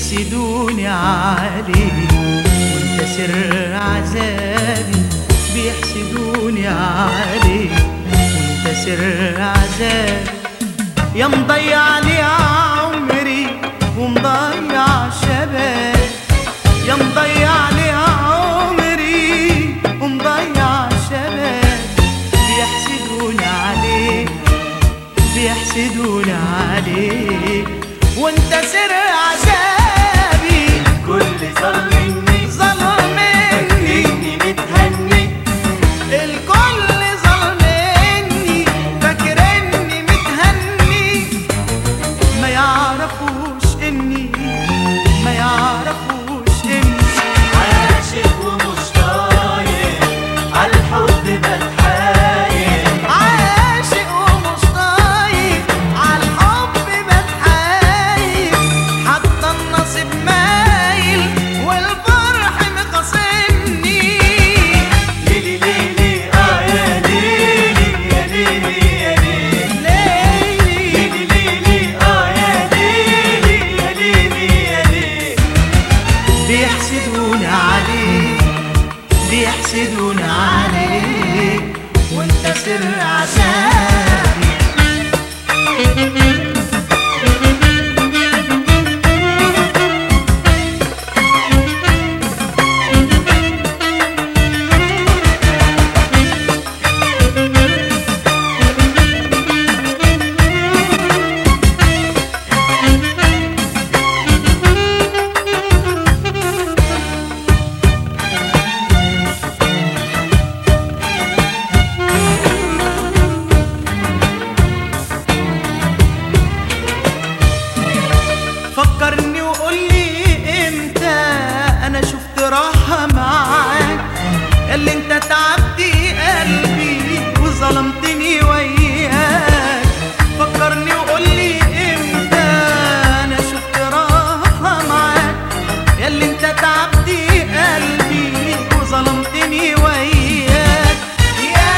بيحسدوني عليه وانت سر عذابي بيحسدوني عليه وانت سر عذابي يا مضيع لي عمري ومضيع شباب يا مضيع لي عمري ومضيع شباب بيحسدوني عليك بيحسدوني عليك وانت سر عذابي كل ظلمني ظلمني فاكرني متهني الكل ظلمني فاكرني متهني ما يعرفوش اني ما يعرفوش اني عاشق ومش طايق عالحب بتحايل عاشق ومش طايق عالحب بتحايل حتى النصيب مايل والفرح مخاصمني ليلي ليلي اه يا ليلي يا ليلي يا ليلي ليلي ليلي ليلي اه يا ليلي يا ليلي يا ليلي بيحسدوني عليك بيحسدوني عليك وانت سر عذابي فكرني وقولي امتى انا شفت راحة معاك اللي انت تعبتي قلبي وظلمتني وياك فكرني وقولي امتى انا شفت راحة معاك اللي انت تعبتي قلبي وظلمتني وياك يا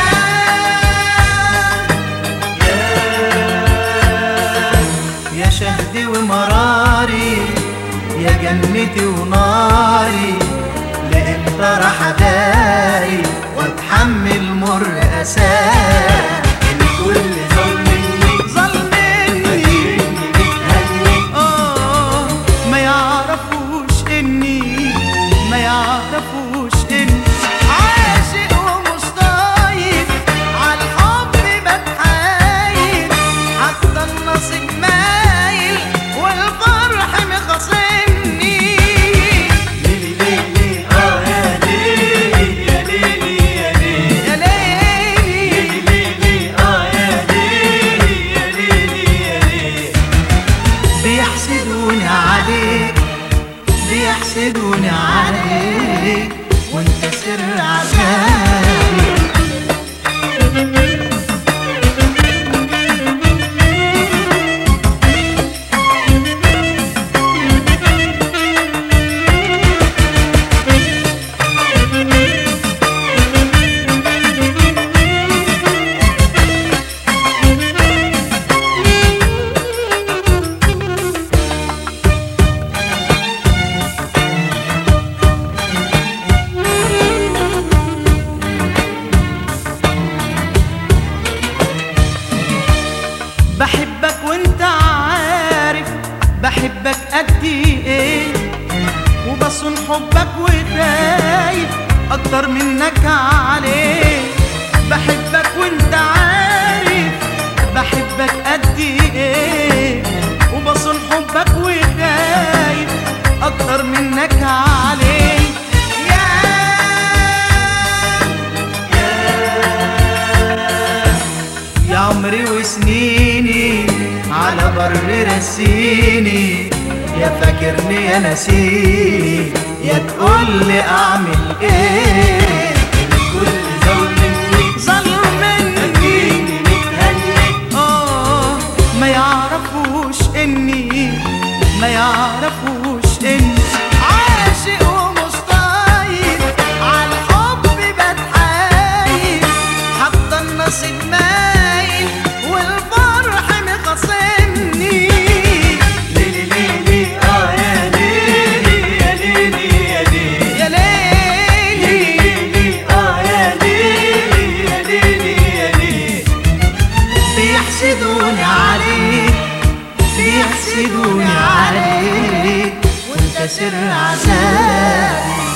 يا شهدي ومراري يا جنتي وناري لامتى راح اداري واتحمل مر اساك الكل ظلمني ظلمني فاكرني متهني اه ما يعرفوش اني ما يعرفوش اني عاشق ومش طايق عالحب بتحايل حتى النصيب مايل والفرح مخاصمني ليلي ليلي اه يا ليلي يا ليلي يا ليلي يا ليلي ليلي ليلي اه يا ليلي يا ليلي يا ليلي بيحسدوني عليك بيحسدوني عليك وانت سر عذابي بحبك وانت عارف بحبك قد ايه وبصون حبك وخايف اكتر منك عليه بحبك وانت عارف بحبك قد ايه وبصون حبك وخايف اكتر منك عليه يا يا عمري وسنيني على بر رسيني يا فاكرني يا نسيني يا تقول لي اعمل ايه الكل ظلمني ظلمني فاكرني متهني اه ما يعرفوش اني ما يعرفوش اني عاشق ومش طايق عالحب بتحايل حتى النصيب مايل والفرح مخاصمني ليلي ليلي اه يا ليلي سر عذابي